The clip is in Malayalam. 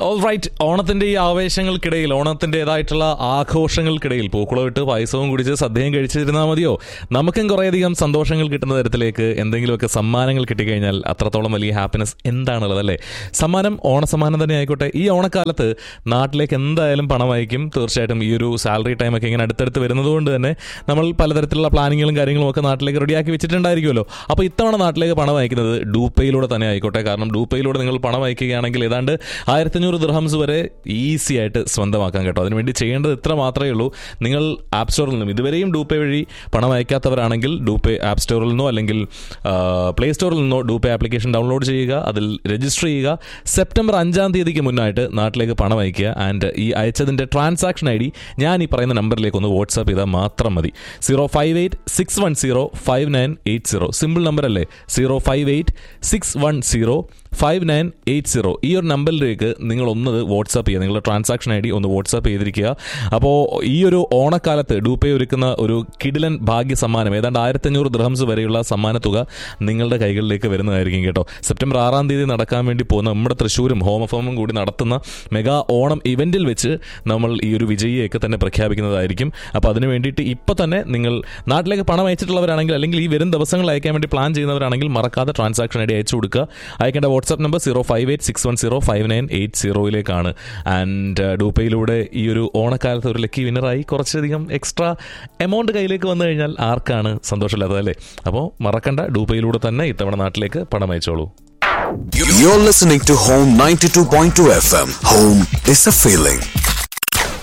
ഓൾ റൈറ്റ് ഓണത്തിന്റെ ഈ ആവേശങ്ങൾക്കിടയിൽ ഓണത്തിൻ്റെതായിട്ടുള്ള ആഘോഷങ്ങൾക്കിടയിൽ പൂക്കുളമിട്ട് പായസവും കുടിച്ച് സദ്യയും കഴിച്ചിരുന്നാൽ മതിയോ നമുക്കും കുറേയധികം സന്തോഷങ്ങൾ കിട്ടുന്ന തരത്തിലേക്ക് എന്തെങ്കിലുമൊക്കെ സമ്മാനങ്ങൾ കിട്ടിക്കഴിഞ്ഞാൽ അത്രത്തോളം വലിയ ഹാപ്പിനെസ് എന്താണുള്ളത് അല്ലേ സമ്മാനം ഓണസമ്മാനം തന്നെ ആയിക്കോട്ടെ ഈ ഓണക്കാലത്ത് നാട്ടിലേക്ക് എന്തായാലും പണം അയക്കും തീർച്ചയായിട്ടും ഈ ഒരു സാലറി ടൈമൊക്കെ ഇങ്ങനെ അടുത്തടുത്ത് വരുന്നത് കൊണ്ട് തന്നെ നമ്മൾ പലതരത്തിലുള്ള പ്ലാനിങ്ങുകളും കാര്യങ്ങളും ഒക്കെ നാട്ടിലേക്ക് റെഡിയാക്കി വെച്ചിട്ടുണ്ടായിരിക്കുമല്ലോ അപ്പോൾ ഇത്തവണ നാട്ടിലേക്ക് പണം അയക്കുന്നത് ഡൂപ്പയിലൂടെ തന്നെ ആയിക്കോട്ടെ കാരണം ഡൂപ്പയിലൂടെ നിങ്ങൾ പണം അയക്കുകയാണെങ്കിൽ ഏതാണ്ട് ആയിരത്തഞ്ഞൂറ് ദിർഹംസ് വരെ ഈസി ആയിട്ട് സ്വന്തമാക്കാൻ കേട്ടോ അതിനുവേണ്ടി ചെയ്യേണ്ടത് ഇത്ര മാത്രമേ ഉള്ളൂ നിങ്ങൾ ആപ്പ് സ്റ്റോറിൽ നിന്നും ഇതുവരെയും ഡൂപ്പേ വഴി പണം അയക്കാത്തവരാണെങ്കിൽ ഡൂപ്പേ ആപ്പ് സ്റ്റോറിൽ നിന്നോ അല്ലെങ്കിൽ പ്ലേ സ്റ്റോറിൽ നിന്നോ ഡൂപ്പേ ആപ്ലിക്കേഷൻ ഡൗൺലോഡ് ചെയ്യുക അതിൽ രജിസ്റ്റർ ചെയ്യുക സെപ്റ്റംബർ അഞ്ചാം തീയതിക്ക് മുന്നായിട്ട് നാട്ടിലേക്ക് പണം അയക്കുക ആൻഡ് ഈ അയച്ചതിൻ്റെ ട്രാൻസാക്ഷൻ ഐ ഡി ഞാൻ ഈ പറയുന്ന നമ്പറിലേക്ക് ഒന്ന് വാട്സാപ്പ് ചെയ്താൽ മാത്രം മതി zero five eight six one zero five nine eight zero simple number അല്ലേ zero five eight six one zero five nine eight zero ഈ ഒരു നമ്പറിലേക്ക് നിങ്ങൾ ഒന്ന് വാട്സാപ്പ് ചെയ്യുക നിങ്ങളുടെ ട്രാൻസാക്ഷൻ ഐ ഡി ഒന്ന് വാട്സാപ്പ് ചെയ്തിരിക്കുക അപ്പോൾ ഈ ഒരു ഓണക്കാലത്ത് ഡൂപ്പേ ഒരുക്കുന്ന ഒരു കിടിലൻ ഭാഗ്യ സമ്മാനം ഏതാണ്ട് ആയിരത്തഞ്ഞൂറ് ദ്രഹംസ് വരെയുള്ള സമ്മാന തുക നിങ്ങളുടെ കൈകളിലേക്ക് വരുന്നതായിരിക്കും കേട്ടോ സെപ്റ്റംബർ ആറാം തീയതി നടക്കാൻ വേണ്ടി പോകുന്ന നമ്മുടെ തൃശ്ശൂരും ഹോം എഫോമും കൂടി നടത്തുന്ന മെഗാ ഓണം ഇവന്റിൽ വെച്ച് നമ്മൾ ഈ ഒരു വിജയിയൊക്കെ തന്നെ പ്രഖ്യാപിക്കുന്നതായിരിക്കും അപ്പോൾ അതിന് വേണ്ടിയിട്ട് ഇപ്പോൾ തന്നെ നിങ്ങൾ നാട്ടിലേക്ക് പണം അയച്ചിട്ടുള്ളവരാണെങ്കിൽ അല്ലെങ്കിൽ ഈ വരും ദിവസങ്ങൾ അയക്കാൻ വേണ്ടി പ്ലാൻ ചെയ്യുന്നവരാണെങ്കിൽ മറക്കാതെ ട്രാൻസാക്ഷൻ ഐ ഡി അയച്ചു കൊടുക്കുക അയക്കേണ്ട WhatsApp number zero five eight six one zero five nine eight സീറോയിലേക്കാണ് ആൻഡ് ഡൂപ്പയിലൂടെ ഈ ഒരു ഓണക്കാലത്ത് ഒരു ലക്കി വിന്നറായി കുറച്ചധികം എക്സ്ട്രാ എമൗണ്ട് കയ്യിലേക്ക് വന്നു കഴിഞ്ഞാൽ ആർക്കാണ് സന്തോഷമില്ലാത്തത് അല്ലേ അപ്പോൾ മറക്കണ്ട ഡൂപ്പയിലൂടെ തന്നെ ഇത്തവണ നാട്ടിലേക്ക് പണം അയച്ചോളൂ You're listening to Home 92.2 FM. Home is a feeling.